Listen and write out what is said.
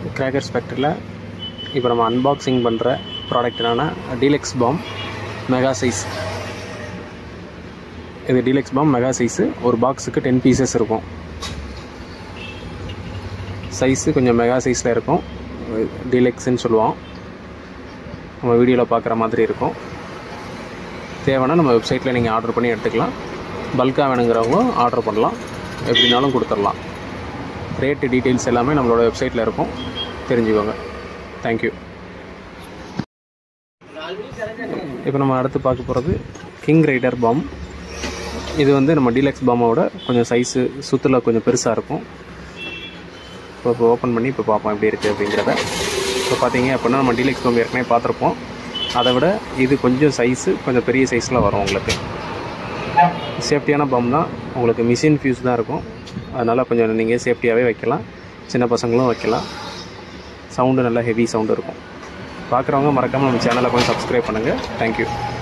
cracker ஸ்பெக்டரில் இப்போ நம்ம unboxing பண்ணுற ப்ராடக்ட் என்னென்னா டீலக்ஸ் பாம் மெகா சைஸ் இது டீலக்ஸ் பாம் மெகா சைஸு ஒரு பாக்ஸுக்கு டென் பீசஸ் இருக்கும் சைஸு கொஞ்சம் மெகா சைஸில் இருக்கும் டீலக்ஸ்ன்னு சொல்லுவோம் நம்ம வீடியோவில் பார்க்குற மாதிரி இருக்கும் தேவைன்னா நம்ம வெப்சைட்டில் நீங்கள் ஆர்டர் பண்ணி எடுத்துக்கலாம் பல்காக வேணுங்கிறவங்க ஆர்டர் பண்ணலாம் எப்படினாலும் கொடுத்துடலாம் ரேட்டு டீட்டெயில்ஸ் எல்லாமே நம்மளோட வெப்சைட்டில் இருக்கும் தெரிஞ்சுக்கோங்க தேங்க்யூ இப்போ நம்ம அடுத்து பார்க்க போகிறது கிங் ரைடர் பாம் இது வந்து நம்ம டீலக்ஸ் பாமோட கொஞ்சம் சைஸு சுற்றில் கொஞ்சம் பெருசாக இருக்கும் இப்போ இப்போ ஓப்பன் பண்ணி இப்போ பார்ப்போம் எப்படி இருக்குது அப்படிங்கிறத இப்போ பார்த்தீங்க அப்படின்னா நம்ம டீலக்ஸ் பாம் ஏற்கனவே பார்த்துருப்போம் அதை விட இது கொஞ்சம் சைஸு கொஞ்சம் பெரிய சைஸில் வரும் உங்களுக்கு சேஃப்டியான பம் தான் உங்களுக்கு மிஷின் ஃபியூஸ் தான் இருக்கும் அதனால் கொஞ்சம் நீங்கள் சேஃப்டியாகவே வைக்கலாம் சின்ன பசங்களும் வைக்கலாம் சவுண்டு நல்லா ஹெவி சவுண்டு இருக்கும் பார்க்குறவங்க மறக்காமல் நம்ம சேனலை கொஞ்சம் சப்ஸ்கிரைப் பண்ணுங்கள் தேங்க்யூ